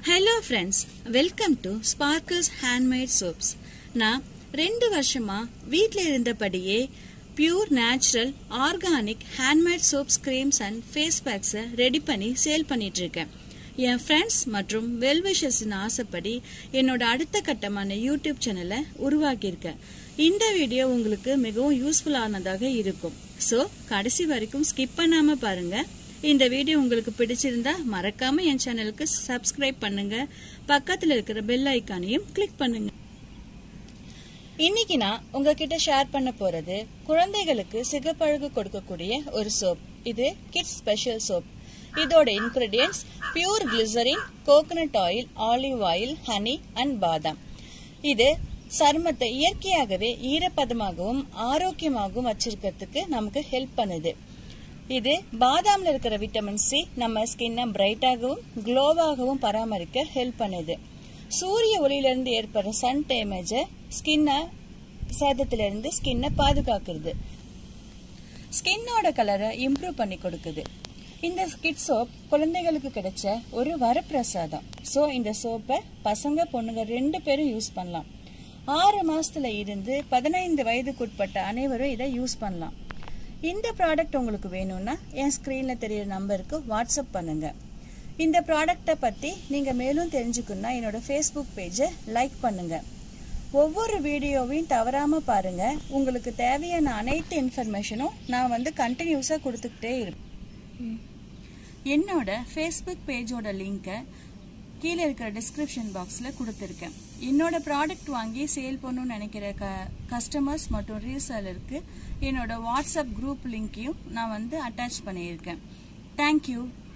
hello friends welcome to sparkles handmade soaps நான் ரெண்டு வருஷமா வீட்டில் இருந்தபடியே pure natural organic handmade soaps creams and face பேக்ஸை ரெடி பண்ணி சேல் பண்ணிட்டு இருக்கேன் என் ஃப்ரெண்ட்ஸ் மற்றும் வெல்விஷர்ஸின் ஆசைப்படி என்னோட அடுத்த கட்டமான யூடியூப் சேனலை உருவாக்கியிருக்கேன் இந்த வீடியோ உங்களுக்கு மிகவும் யூஸ்ஃபுல்லானதாக இருக்கும் ஸோ கடைசி வரைக்கும் ஸ்கிப் பண்ணாம பாருங்க இந்த வீடியோ உங்களுக்கு பிடிச்சிருந்தா மறக்காம என் சேனலுக்கு சப்ஸ்கிரைப் பண்ணுங்க பக்கத்துல இருக்கிற பெல் ஐக்கானையும் கிளிக் பண்ணுங்க இன்னைக்கு நான் உங்ககிட்ட ஷேர் பண்ண போறது குழந்தைகளுக்கு சிகப்பழகு கொடுக்கக்கூடிய ஒரு சோப் இது கிட்ஸ் ஸ்பெஷல் சோப் இதோட ingredients pure glycerin coconut oil olive oil honey and பாதாம் இது சருமத்தை இயற்கையாகவே ஈரப்பதமாகவும் ஆரோக்கியமாகவும் வச்சிருக்கிறதுக்கு நமக்கு ஹெல்ப் பண்ணுது இது பாதாம்ல இருக்கிற விட்டமின் சி நம்ம ஸ்கின்னை பிரைட்டாகவும் க்ளோவாகவும் பராமரிக்க ஹெல்ப் பண்ணுது சூரிய ஒளியிலிருந்து ஏற்படுற சன் டேமேஜை ஸ்கின்னை சேதத்திலிருந்து ஸ்கின்னை பாதுகாக்கிறது ஸ்கின்னோட கலரை இம்ப்ரூவ் பண்ணி கொடுக்குது இந்த கிட் சோப் குழந்தைகளுக்கு கிடைச்ச ஒரு வரப்பிரசாதம் ஸோ இந்த சோப்பை பசங்க பொண்ணுங்க ரெண்டு பேரும் யூஸ் பண்ணலாம் ஆறு மாசத்துல இருந்து பதினைந்து வயதுக்குட்பட்ட அனைவரும் இதை யூஸ் பண்ணலாம் இந்த ப்ராடக்ட் உங்களுக்கு வேணும்னா என் ஸ்க்ரீன்ல தெரியுற நம்பருக்கு வாட்ஸ்அப் பண்ணுங்க இந்த ப்ராடக்டை பத்தி நீங்க மேலும் தெரிஞ்சுக்கணும்னா என்னோட ஃபேஸ்புக் பேஜை லைக் பண்ணுங்க ஒவ்வொரு வீடியோவையும் தவறாம பாருங்க உங்களுக்கு தேவையான அனைத்து இன்ஃபர்மேஷனும் நான் வந்து கண்டினியூஸா கொடுத்துக்கிட்டே இருப்பேன் என்னோட ஃபேஸ்புக் பேஜோட லிங்கை கீழே இருக்கிற டிஸ்கிரிப்ஷன் பாக்ஸில் கொடுத்துருக்கேன் என்னோட ப்ராடக்ட் வாங்கி சேல் பண்ணணும்னு நினைக்கிற க கஸ்டமர்ஸ் மற்றும் ரீசேலருக்கு என்னோட வாட்ஸ்அப் குரூப் லிங்க்கையும் நான் வந்து அட்டாச் பண்ணியிருக்கேன் தேங்க்யூ